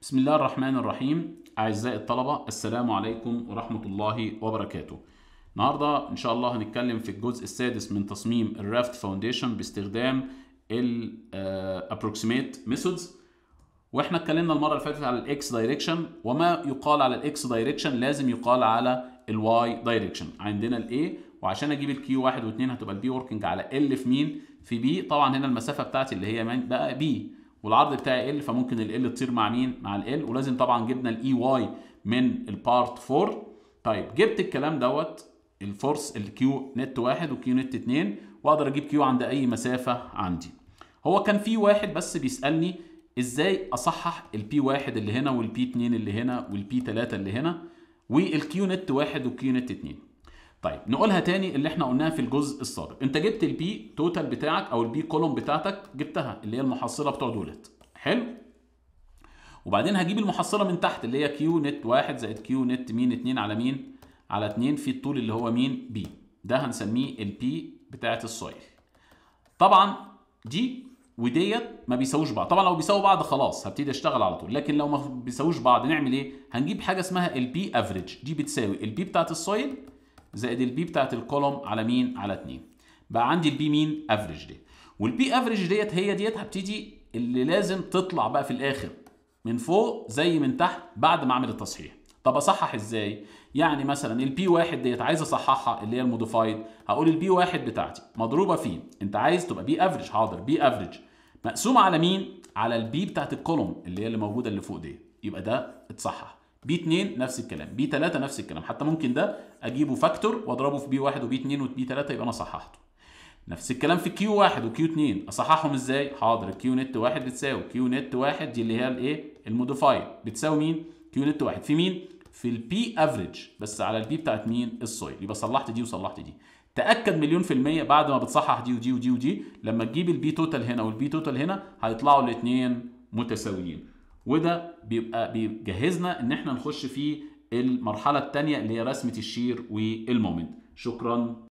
بسم الله الرحمن الرحيم أعزائي الطلبة السلام عليكم ورحمة الله وبركاته النهاردة إن شاء الله هنتكلم في الجزء السادس من تصميم الرافت فاونديشن باستخدام ال approximate methods واحنا اتكلمنا المرة اللي فاتت على الاكس دايركشن وما يقال على الاكس دايركشن لازم يقال على الواي دايركشن عندنا الاي وعشان اجيب الكيو 1 و2 هتبقى البي وركينج على ال في مين في بي طبعا هنا المسافة بتاعتي اللي هي من بقى بي والعرض بتاعي ال فممكن ال تطير مع مين مع ال ولازم طبعا جبنا الاي واي من البارت 4 طيب جبت الكلام دوت الفورس الكيو نت 1 وكيو نت 2 واقدر اجيب كيو عند اي مسافه عندي هو كان في واحد بس بيسالني ازاي اصحح البي 1 اللي هنا والبي 2 اللي هنا والبي 3 اللي هنا والكيو نت 1 والكيو نت 2 طيب نقولها تاني اللي احنا قلناها في الجزء السابق انت جبت البي توتال بتاعك او البي كولوم بتاعتك جبتها اللي هي المحصله بتوع دولت حلو وبعدين هجيب المحصله من تحت اللي هي كيو نت 1 زائد كيو نت مين 2 على مين على 2 في الطول اللي هو مين بي ده هنسميه البي بتاعت السويل طبعا دي وديت ما بيساووش بعض طبعا لو بيساووا بعض خلاص هبتدي اشتغل على طول لكن لو ما بيساووش بعض نعمل ايه هنجيب حاجه اسمها البي افريج دي بتساوي البي بتاعت السويل زائد البي بتاعت الكولوم على مين على 2 بقى عندي البي مين افريج دي والبي افريج ديت هي ديت هبتدي اللي لازم تطلع بقى في الاخر من فوق زي من تحت بعد ما اعمل التصحيح طب اصحح ازاي يعني مثلا البي واحد ديت عايز اصححها اللي هي الموديفايد هقول البي واحد بتاعتي مضروبه في انت عايز تبقى بي افريج حاضر بي افريج مقسومه على مين على البي بتاعت الكولوم اللي هي اللي موجوده اللي فوق دي يبقى ده اتصحح بي 2 نفس الكلام بي 3 نفس الكلام حتى ممكن ده اجيبه فاكتور واضربه في بي 1 وبي 2 وبي 3 يبقى انا صححته نفس الكلام في كيو 1 وكيو 2 اصححهم ازاي حاضر كيو نت 1 بتساوي كيو نت 1 دي اللي هي الايه الموديفايد بتساوي مين كيو نت 1 في مين في البي افريج بس على البي بتاعت مين السويل يبقى صلحت دي وصلحت دي تاكد مليون في الميه بعد ما بتصحح دي ودي ودي ودي لما تجيب البي توتال هنا والبي توتال هنا هيطلعوا الاثنين متساويين وده بيبقى بيجهزنا ان احنا نخش في المرحله الثانيه اللي هي رسمه الشير والمومنت شكرا